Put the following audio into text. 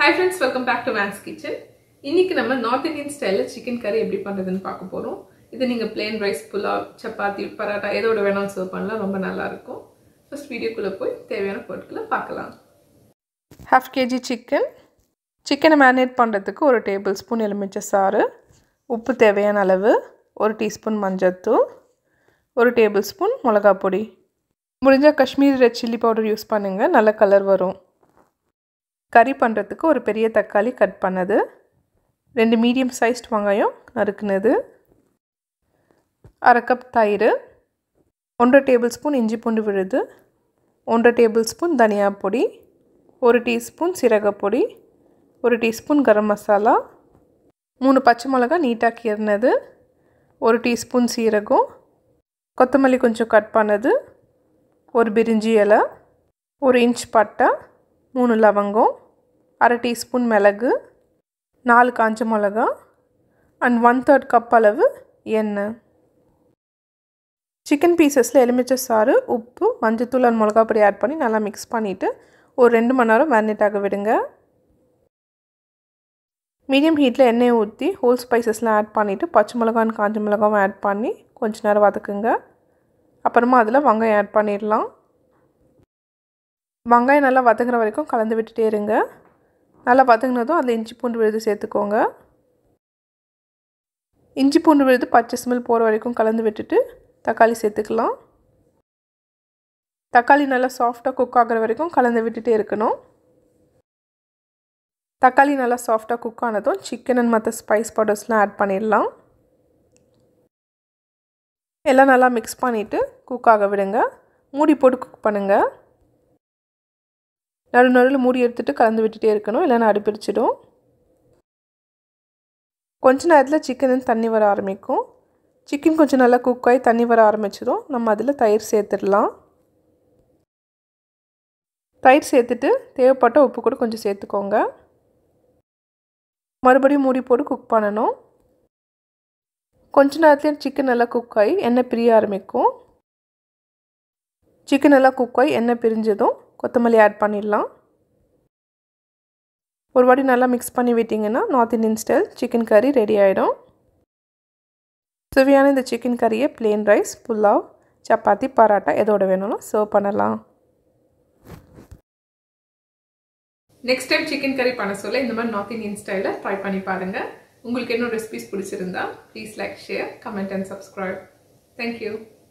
hi friends welcome back to man's kitchen இன்னைக்கு நம்ம north Indian ஸ்டைலில் சிக்கன் கறி எப்படி பண்ணுறதுன்னு பார்க்க போகிறோம் இது நீங்கள் பிளேன் ரைஸ் புலாவ் சப்பாத்தி பரோட்டா எதோட வேணாலும் சர்வ் பண்ணலாம் ரொம்ப நல்லா இருக்கும் ஃபர்ஸ்ட் வீடியோக்குள்ளே போய் தேவையான பொருட்களை பார்க்கலாம் ஹாஃப் கேஜி சிக்கன் சிக்கனை மேரினேட் பண்ணுறதுக்கு ஒரு டேபிள் ஸ்பூன் எலுமிச்சை சாறு உப்பு தேவையான அளவு ஒரு டீஸ்பூன் மஞ்சள்தூள் ஒரு டேபிள் ஸ்பூன் மிளகா பொடி முடிஞ்சால் Kashmiri red chilli powder use பண்ணுங்கள் நல்ல கலர் வரும் கறி பண்ணுறதுக்கு ஒரு பெரிய தக்காளி கட் பண்ணது ரெண்டு மீடியம் சைஸ்ட் வெங்காயம் நறுக்குனது அரை கப் தயிர் ஒன்றரை டேபிள் ஸ்பூன் இஞ்சி பூண்டு விழுது ஒன்றரை டேபிள் ஸ்பூன் தனியா பொடி ஒரு டீஸ்பூன் சீரகப்பொடி ஒரு டீஸ்பூன் கரம் மசாலா மூணு பச்சை மிளகா நீட்டாக கீறினது ஒரு டீஸ்பூன் சீரகம் கொத்தமல்லி கொஞ்சம் கட் பண்ணது ஒரு பிரிஞ்சி இலை ஒரு இன்ச் பட்டை மூணு லவங்கம் அரை டீஸ்பூன் மிளகு நாலு காஞ்ச மிளகா அண்ட் ஒன் தேர்ட் கப் அளவு எண்ணெய் சிக்கன் பீசஸில் எலுமிச்சை சாறு உப்பு மஞ்சத்தூள் அண்ட் மிளகா பொடி ஆட் பண்ணி நல்லா மிக்ஸ் பண்ணிவிட்டு ஒரு ரெண்டு மணி நேரம் மேரினேட் ஆக விடுங்க மீடியம் ஹீட்டில் எண்ணெயை ஊற்றி ஹோல் ஸ்பைசஸ்லாம் ஆட் பண்ணிவிட்டு பச்சை மிளகான்னு காஞ்ச மிளகாவும் ஆட் பண்ணி கொஞ்ச நேரம் வதக்குங்க அப்புறமா அதில் வெங்காயம் ஆட் பண்ணிடலாம் வெங்காயம் நல்லா வதங்குற வரைக்கும் கலந்து விட்டுட்டே இருங்க நல்லா வதங்கினதும் அதில் இஞ்சி பூண்டு விழுது சேர்த்துக்கோங்க இஞ்சி பூண்டு விழுது பச்சை ஸ்மெல் போகிற வரைக்கும் கலந்து விட்டுட்டு தக்காளி சேர்த்துக்கலாம் தக்காளி நல்லா சாஃப்டாக குக் ஆகிற வரைக்கும் கலந்து விட்டுட்டே இருக்கணும் தக்காளி நல்லா சாஃப்டாக குக் ஆனதும் சிக்கன் அண்ட் மற்ற ஸ்பைஸ் பவுடர்ஸ்லாம் ஆட் பண்ணிடலாம் எல்லாம் நல்லா மிக்ஸ் பண்ணிவிட்டு குக் ஆக விடுங்க மூடி போட்டு குக் பண்ணுங்கள் நடு நடுவில் மூடி எடுத்துகிட்டு கலந்து விட்டுட்டே இருக்கணும் இல்லைன்னா அடுப்பிடிச்சிடும் கொஞ்ச நேரத்தில் சிக்கன் தண்ணி வர ஆரம்பிக்கும் சிக்கன் கொஞ்சம் நல்லா குக் ஆகி தண்ணி வர ஆரம்பிச்சிடும் நம்ம அதில் தயிர் சேர்த்துடலாம் தயிர் சேர்த்துட்டு தேவைப்பட்ட உப்பு கூட கொஞ்சம் சேர்த்துக்கோங்க மறுபடியும் மூடி போட்டு குக் பண்ணணும் கொஞ்ச நேரத்துலேயே சிக்கன் நல்லா குக் ஆகி எண்ணெய் பிரிய ஆரம்பிக்கும் சிக்கன் நல்லா குக் ஆகி எண்ணெய் பிரிஞ்சதும் கொத்தமல்லி ஆட் பண்ணிடலாம் ஒரு வாட்டி நல்லா மிக்ஸ் பண்ணி விட்டிங்கன்னா north Indian style chicken curry ready ஆகிடும் சுவையான இந்த சிக்கன் கறியை பிளேன் ரைஸ் புல்லாவ் சப்பாத்தி பராட்டா எதோட வேணும்னா சர்வ் பண்ணலாம் நெக்ஸ்ட் டைம் சிக்கன் கறி பண்ண சொல்ல இந்த மாதிரி நார்த் இந்தியன் ஸ்டைலில் ட்ரை பண்ணி பாருங்கள் உங்களுக்கு என்ன ரெசிபிஸ் பிடிச்சிருந்தா please like share comment and subscribe thank you